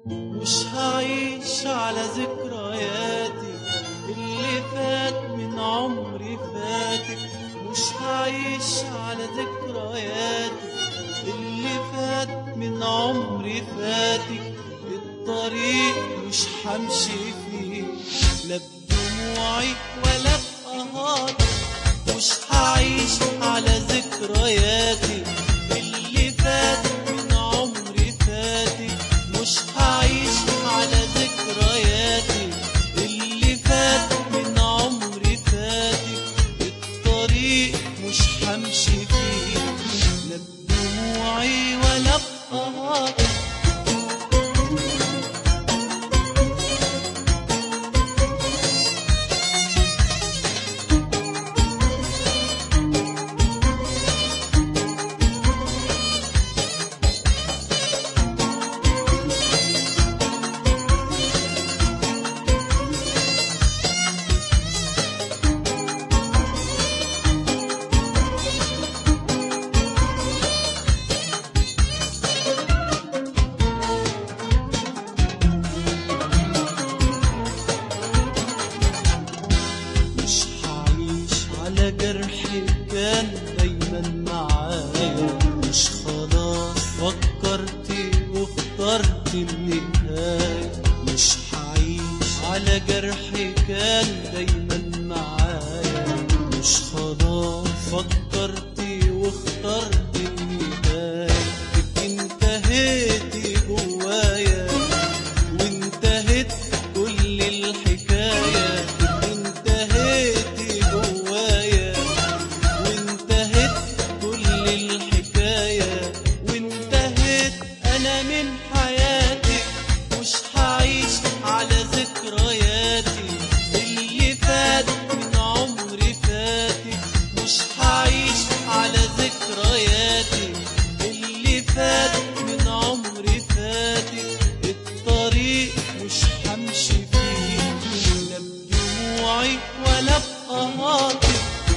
مش هعيش على ذكرياتي اللي فات من عمري فاتك مش هعيش على ذكرياتي اللي فات من عمري فاتك الطريق مش همشي فيه لا بدموعي ولا بقهاتي مش هعيش على ذكرياتي اللي فات من عمري فاتك مش هعيش على ذكرياتي اللي فات من عمري فاتك الطريق مش همشي فيه لا بدموعي ولا بقهاتي مش هعيش على جرح كان دايما معايا مش خلاص فكرت واخترت النهاية مش هعيش على جرح كان دايما معايا مش خلاص فكرت واخترت النهاية انتهيت جوايا وانتهت كل الحكاية انتهيت جوايا وانتهت كل الحكاية وانتهت أنا من حياتي مش هعيش على ذكرياتي اللي فات من عمري فاتك مش هعيش على ذكرياتي اللي فات من عمري فاتك الطريق مش همشي فيه لا بدموعي ولا بقهاتي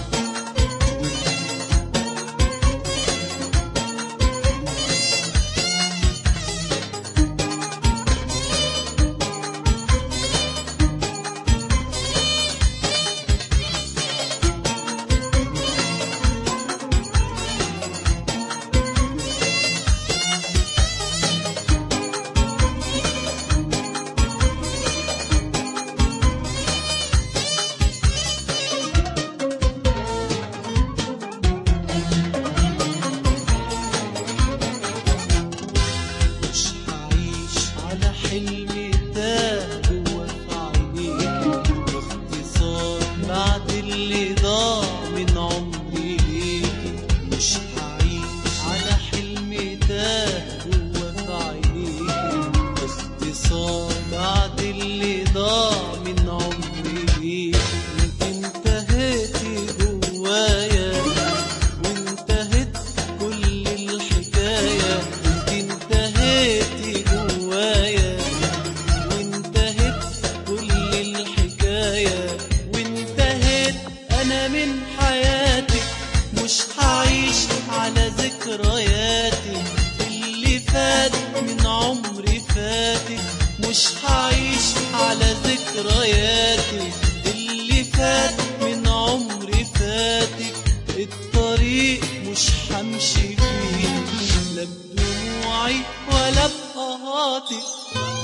مش هعيش على حلمي تاه جوا في عينيكي باختصار بعد اللي ضاع من عمري ليكي مش هعيش على حلمي تاه جوا في عينيكي باختصار بعد اللي ضاع من عمري ليكي انت انتهيتي جوايا وانتهت كل الحكاية انت انتهيتي جوايا وانتهت كل الحكاية وانتهت انا من حياتي مش هعيش على ذكرياتي اللي فات من عمري فاتك مش هعيش على ذكرياتي اللي فات من عمري فاتك الطريق مش همشي فيه لا بدموعي ولا بقهاتي